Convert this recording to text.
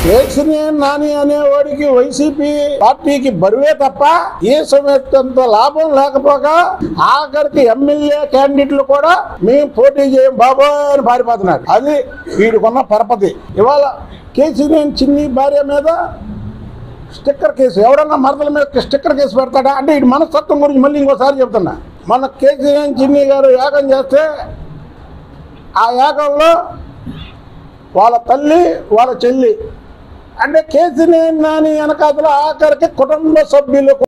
కేసీఆర్ నాని అనేవాడికి వైసీపీ పార్టీకి బరువే తప్ప ఏ సమయంత లాభం లేకపోగా ఆఖరికి ఎమ్మెల్యే క్యాండిడేట్లు కూడా మేము పోటీ చేయం బాబోయ్ అని పారిపోతున్నారు అది వీడికున్న పరపతి ఇవాళ కేసీఆర్ చిన్ని భార్య మీద స్టిక్కర్ కేసు ఎవడన్నా మరదల మీద స్టిక్కర్ కేసు పెడతాడా అంటే ఇటు మనస్తత్వం గురించి మళ్ళీ ఇంకోసారి చెప్తున్నా మన కేసీఆర్ చిన్ని గారు యాగం చేస్తే ఆ యాగంలో వాళ్ళ తల్లి వాళ్ళ చెల్లి అంటే కేసీఆర్ నాని వెనకాతల ఆఖరికి కుటుంబ సభ్యులు